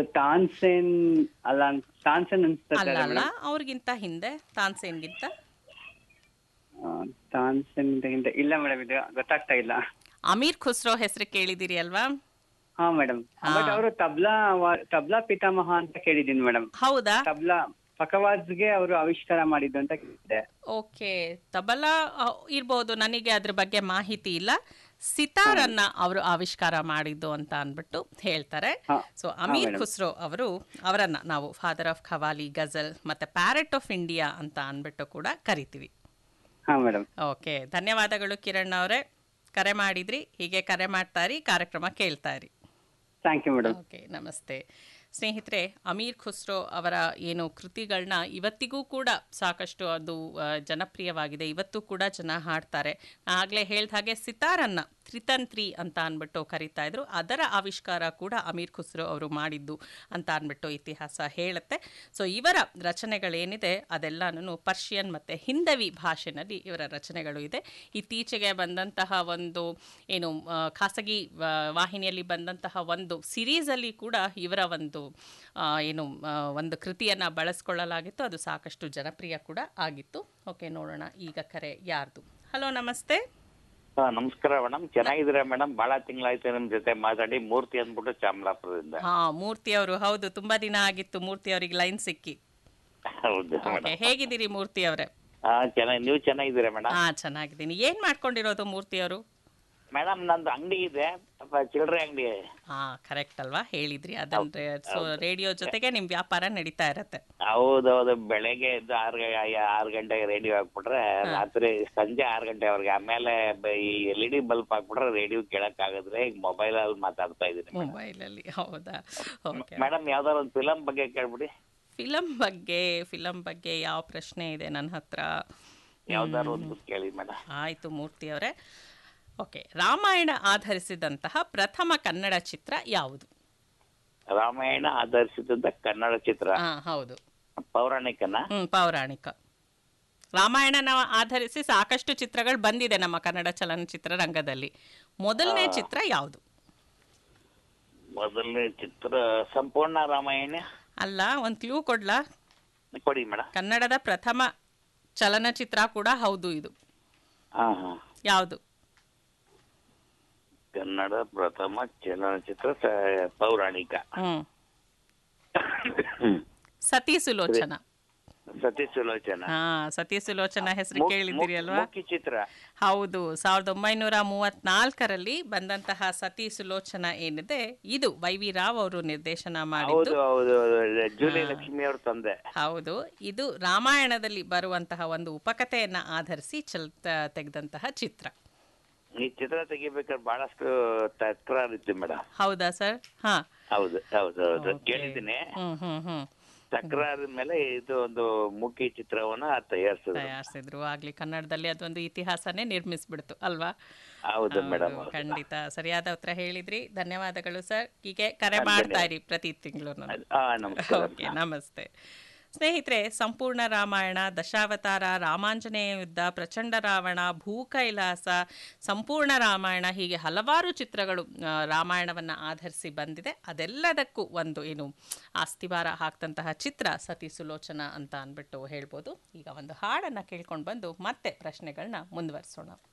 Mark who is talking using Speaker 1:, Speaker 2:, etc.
Speaker 1: ತಾನ್ಸೇನ್ ಅಲ್ಲ ಅನ್- ತಾನ್ಸೇನ್
Speaker 2: ಅಲ್ಲ
Speaker 1: ಅನ್ಸ್ತದೆ
Speaker 2: ಅಲ್ಲ ಅವ್ರಿಗಿಂತ ಹಿಂದೆ ತಾನ್ಸೇನ್ಗಿಂತ
Speaker 1: ತಾನ್ಸೇನ್ ಹಿಂದೆ ಇಲ್ಲ ಮೇಡಮ್ ಇದು ಗೊತ್ತಾಗ್ತಾ ಇಲ್ಲ
Speaker 2: ಅಮೀರ್ ಖುಸ್ರೋ ಹೆಸರು ಕೇಳಿದಿರಿ ಅಲ್ವಾ
Speaker 1: ಹಾ ಮೇಡಮ್ ಬಟ್ ಅವರು ತಬ್ಲಾ ವ- ತಬ್ಲಾ ಪಿತಾಮಹ ಅಂತ ಕೇಳಿದ್ದೀನಿ ಮೇಡಮ್
Speaker 2: ಹೌದಾ
Speaker 1: ತಬ್ಲಾ ಪಕವಾಜ್ಗೆ ಅವರು ಆವಿಷ್ಕಾರ ಮಾಡಿದ್ದು ಅಂತ ಕೇಳಿದ್ದೆ
Speaker 2: ಓಕೆ ತಬಲಾ ಆ, ಇರ್ಬೋದು ನನಗೆ ಅದ್ರ ಬಗ್ಗೆ ಮಾಹಿತಿ ಇಲ್ಲ ಸಿತಾರನ್ನ ಅವರು ಆವಿಷ್ಕಾರ ಮಾಡಿದ್ದು ಅಂತ ಅಂದ್ಬಿಟ್ಟು ಹೇಳ್ತಾರೆ
Speaker 1: ಹಾ.
Speaker 2: So Amir
Speaker 1: madam.
Speaker 2: ಖುಸ್ರೋ ಅವರು ಅವರನ್ನ ನಾವು ಫಾದರ್ ಆಫ್ ಖವಾಲಿ ಗಜಲ್ ಮತ್ತೆ ಪ್ಯಾರೆಟ್ ಆಫ್ ಇಂಡಿಯಾ ಅಂತ ಅಂದ್ಬಿಟ್ಟು ಕೂಡ ಕರಿತೀವಿ
Speaker 1: ಹಾ ಮೇಡಮ್
Speaker 2: ಓಕೆ ಧನ್ಯವಾದಗಳು ಕಿರಣ್ ಅವರೇ ಕರೆ ಮಾಡಿದ್ರಿ ಹೀಗೆ ಕರೆ ಮಾಡ್ತಾರಿ ಕಾರ್ಯಕ್ರಮ ಕೇಳ್ತಾ ಇರಿ
Speaker 1: ಥ್ಯಾಂಕ್ ಯು ಮೇಡಮ್
Speaker 2: ಓಕೆ ನಮಸ್ತೆ ಸ್ನೇಹಿತರೆ ಅಮೀರ್ ಖುಸ್ರೋ ಅವರ ಏನು ಕೃತಿಗಳನ್ನ ಇವತ್ತಿಗೂ ಕೂಡ ಸಾಕಷ್ಟು ಅದು ಆ, ಜನಪ್ರಿಯವಾಗಿದೆ ಇವತ್ತು ಕೂಡ ಜನ ಹಾಡ್ತಾರೆ ಆಗಲೇ ಹೇಳ್ದ ಹಾಗೆ ಸಿತಾರನ್ನ ತ್ರಿತಂತ್ರಿ ಅಂತ ಅಂದ್ಬಿಟ್ಟು ಕರಿತಾ ಇದ್ರು ಅದರ ಆವಿಷ್ಕಾರ ಕೂಡ ಅಮೀರ್ ಖುಸ್ರೋ ಅವರು ಮಾಡಿದ್ದು ಅಂತ ಅಂದ್ಬಿಟ್ಟು ಇತಿಹಾಸ ಹೇಳುತ್ತೆ ಸೊ ಇವರ ರಚನೆಗಳೇನಿದೆ ಅದೆಲ್ಲನೂ ಪರ್ಷಿಯನ್ ಮತ್ತು ಹಿಂದವಿ ಭಾಷೆನಲ್ಲಿ ಇವರ ರಚನೆಗಳು ಇದೆ ಇತ್ತೀಚೆಗೆ ಬಂದಂತಹ ಒಂದು ಏನು ಆ, ಖಾಸಗಿ ಆ, ವಾಹಿನಿಯಲ್ಲಿ ಬಂದಂತಹ ಒಂದು ಸಿರೀಸಲ್ಲಿ ಕೂಡ ಇವರ ಒಂದು ಆ, ಏನು ಆ, ಒಂದು ಕೃತಿಯನ್ನು ಬಳಸ್ಕೊಳ್ಳಲಾಗಿತ್ತು ಅದು ಸಾಕಷ್ಟು ಜನಪ್ರಿಯ ಕೂಡ ಆಗಿತ್ತು ಓಕೆ ನೋಡೋಣ ಈಗ ಕರೆ ಯಾರ್ದು ಹಲೋ ನಮಸ್ತೆ
Speaker 3: ಹಾ ನಮಸ್ಕಾರ ಮೇಡಮ್ ಚೆನ್ನಾಗಿದ್ದೀರಾ ಮೇಡಮ್ ಬಹಳ ತಿಂಗಳಾಯ್ತು ನಿಮ್ ಜೊತೆ ಮಾತಾಡಿ ಮೂರ್ತಿ ಅಂದ್ಬಿಟ್ಟು ಚಾಮಲಾಪುರದಿಂದ
Speaker 2: ಹಾ ಮೂರ್ತಿ ಅವರು ಹೌದು ತುಂಬಾ ದಿನ ಆಗಿತ್ತು ಮೂರ್ತಿ ಅವರಿಗೆ ಲೈನ್ ಸಿಕ್ಕಿ
Speaker 3: ಹೌದು
Speaker 2: ಓಕೆ
Speaker 3: ಮೇಡಮ್
Speaker 2: ಹೇಗಿದ್ದೀರಿ ಮೂರ್ತಿ ಅವರೇ
Speaker 3: ಹಾ ಚೆನ್ನಾಗಿ ನೀವು ಚೆನ್ನಾಗಿದ್ದೀರಾ ಮೇಡಮ್
Speaker 2: ಹಾ ಚೆನ್ನಾಗಿದ್ದೀನಿ ಏನ್ ಮಾಡ್ಕೊಂಡಿರೋದು ಮೂರ್ತಿ ಅವರು
Speaker 3: ಮೇಡಮ್ ನಂದು ಅಂಗಡಿ ಇದೆ ಸ್ವಲ್ಪ ಚಿಲ್ಲರೆ ಅಂಗಡಿ
Speaker 2: ಹಾ ಕರೆಕ್ಟ್ ಅಲ್ವಾ ಹೇಳಿದ್ರಿ ಅದನ್ನ ಸೊ ರೇಡಿಯೋ ಜೊತೆಗೆ ನಿಮ್ ವ್ಯಾಪಾರ ನಡೀತಾ ಇರತ್ತೆ
Speaker 3: ಹೌದೌದು ಬೆಳಗ್ಗೆ ಎದ್ದು ಆರು ಆರು ಗಂಟೆಗೆ ರೇಡಿಯೋ ಹಾಕ್ಬಿಟ್ರೆ ರಾತ್ರಿ ಸಂಜೆ ಆರು ಗಂಟೆವರೆಗೆ ಆಮೇಲೆ ಬ- ಈ ಎಲ್ ಇ ಡಿ ಬಲ್ಬ್ ಹಾಕ್ಬಿಟ್ರೆ ರೇಡಿಯೋ ಕೇಳಕ್ ಆಗಿದ್ರೆ ಈಗ ಮೊಬೈಲ್ ಅಲ್ಲಿ ಮಾತಾಡ್ತಾ ಇದ್ದೀನಿ
Speaker 2: ಮೊಬೈಲ್ ಅಲ್ಲಿ ಹೌದಾ ಓಕೆ
Speaker 3: ಮೇಡಮ್ ಯಾವ್ದಾರ ಒಂದು ಫಿಲಂ ಬಗ್ಗೆ ಕೇಳ್ಬಿಡಿ
Speaker 2: ಫಿಲಂ ಬಗ್ಗೆ ಫಿಲಂ ಬಗ್ಗೆ ಯಾವ ಪ್ರಶ್ನೆ ಇದೆ ನನ್ನ ಹತ್ರ
Speaker 3: ಯಾವ್ದಾರು ಒಂದು ಕೇಳಿ ಮೇಡಮ್
Speaker 2: ಆಯ್ತು ಮೂರ್ತಿ ಅವರೇ ಓಕೆ ರಾಮಾಯಣ ಆಧರಿಸಿದಂತಹ ಪ್ರಥಮ ಕನ್ನಡ ಚಿತ್ರ ಯಾವುದು
Speaker 3: ರಾಮಾಯಣ ಆಧರಿಸಿದಂತ ಕನ್ನಡ ಚಿತ್ರ
Speaker 2: ಹಾ ಹೌದು
Speaker 3: ಪೌರಾಣಿಕನ
Speaker 2: ಹ್ಮ್ ಪೌರಾಣಿಕ ರಾಮಾಯಣನ ಆಧರಿಸಿ ಸಾಕಷ್ಟು ಚಿತ್ರಗಳು ಬಂದಿದೆ ನಮ್ಮ ಕನ್ನಡ ಚಲನಚಿತ್ರ ರಂಗದಲ್ಲಿ ಮೊದಲನೇ ಚಿತ್ರ ಯಾವುದು
Speaker 3: ಮೊದಲನೇ ಚಿತ್ರ ಸಂಪೂರ್ಣ ರಾಮಾಯಣ
Speaker 2: ಅಲ್ಲ ಒಂದು ಕ್ಲೂ ಕೊಡ್ಲಾ
Speaker 3: ಕೊಡಿ ಮೇಡಮ್
Speaker 2: ಕನ್ನಡದ ಪ್ರಥಮ ಚಲನಚಿತ್ರ ಕೂಡ ಹೌದು ಇದು
Speaker 3: ಹಾ ಹಾ
Speaker 2: ಯಾವುದು
Speaker 3: ಕನ್ನಡ ಪ್ರಥಮ ಚಲನಚಿತ್ರ ಸ- ಪೌರಾಣಿಕ
Speaker 2: ಹ್ಮ್ ಸತಿ ಸುಲೋಚನ
Speaker 3: ಸತಿ ಸುಲೋಚನ
Speaker 2: ಹಾ ಸತಿ ಸುಲೋಚನ ಹೆಸರು
Speaker 3: ಮು-
Speaker 2: ಕೇಳಿದ್ದೀರಿ
Speaker 3: ಮು-
Speaker 2: ಅಲ್ವಾ
Speaker 3: ಮುಖ್ಯ ಚಿತ್ರ
Speaker 2: ಹೌದು ಸಾವಿರದ ಒಂಬೈನೂರ ಮೂವತ್ನಾಲ್ಕರಲ್ಲಿ ಬಂದಂತಹ ಸತಿ ಸುಲೋಚನ ಏನಿದೆ ಇದು ವೈ ವಿ ರಾವ್ ಅವರು ನಿರ್ದೇಶನ
Speaker 3: ಹೌದು
Speaker 2: ಮಾಡಿದ್ದು
Speaker 3: ಹೌದು ಹೌದು. ಜೂಲಿ ಲಕ್ಷ್ಮಿ ಅವ್ರ ತಂದೆ
Speaker 2: ಹೌದು ಇದು ರಾಮಾಯಣದಲ್ಲಿ ಬರುವಂತಹ ಒಂದು ಉಪಕಥೆಯನ್ನ ಆಧರಿಸಿ ಚಲ್ ತ- ತೆಗೆದಂತಹ ಚಿತ್ರ
Speaker 3: ಈ ಚಿತ್ರ ತೆಗಿಬೇಕಾದ್ರೆ ಬಹಳಷ್ಟು ತಕರಾರಿತ್ತು ಮೇಡಮ್
Speaker 2: ಹೌದಾ ಸರ್ ಹಾ
Speaker 3: ಹೌದು ಹೌದು ಹೌದು
Speaker 2: Okay.
Speaker 3: ಕೇಳಿದ್ದೀನಿ
Speaker 2: ಹ್ಮ್ ಹ್ಮ್ ಹ್ಮ್
Speaker 3: ತಕರಾರ ಮೇಲೆ ಇದು ಒಂದು ಮುಖ್ಯ ಚಿತ್ರವನ್ನ ತಯಾರಿಸಿದ್ರು
Speaker 2: ತಯಾರಿಸಿದ್ರು ಆಗ್ಲಿ ಕನ್ನಡದಲ್ಲಿ ಅದೊಂದು ಇತಿಹಾಸನೇ ನಿರ್ಮಿಸ್ಬಿಡ್ತು ಅಲ್ವಾ
Speaker 3: ಹೌದು ಮೇಡಮ್
Speaker 2: ಹೌದು, ಖಂಡಿತ ಸರಿಯಾದ ಉತ್ತರ ಹೇಳಿದ್ರಿ ಧನ್ಯವಾದಗಳು ಸರ್ ಹೀಗೆ ಕರೆ ಮಾಡ್ತಾ ಇರಿ ಪ್ರತಿ ತಿಂಗಳು
Speaker 3: ಹಾ ನಮಸ್ಕಾರ
Speaker 2: ಓಕೆ ನಮಸ್ತೆ ಸ್ನೇಹಿತರೆ ಸಂಪೂರ್ಣ ರಾಮಾಯಣ ದಶಾವತಾರ ರಾಮಾಂಜನೇಯ ಯುದ್ಧ ಪ್ರಚಂಡ ರಾವಣ ಭೂಕೈಲಾಸ ಸಂಪೂರ್ಣ ರಾಮಾಯಣ ಹೀಗೆ ಹಲವಾರು ಚಿತ್ರಗಳು ಆ, ರಾಮಾಯಣವನ್ನು ಆಧರಿಸಿ ಬಂದಿದೆ ಅದೆಲ್ಲದಕ್ಕೂ ಒಂದು ಏನು ಅಸ್ತಿವಾರ ಹಾಕ್ದಂತಹ ಚಿತ್ರ ಸತಿ ಸುಲೋಚನ ಅಂತ ಅಂದ್ಬಿಟ್ಟು ಹೇಳ್ಬೋದು ಈಗ ಒಂದು ಹಾಡನ್ನು ಕೇಳ್ಕೊಂಡು ಬಂದು ಮತ್ತೆ ಪ್ರಶ್ನೆಗಳನ್ನ ಮುಂದುವರಿಸೋಣ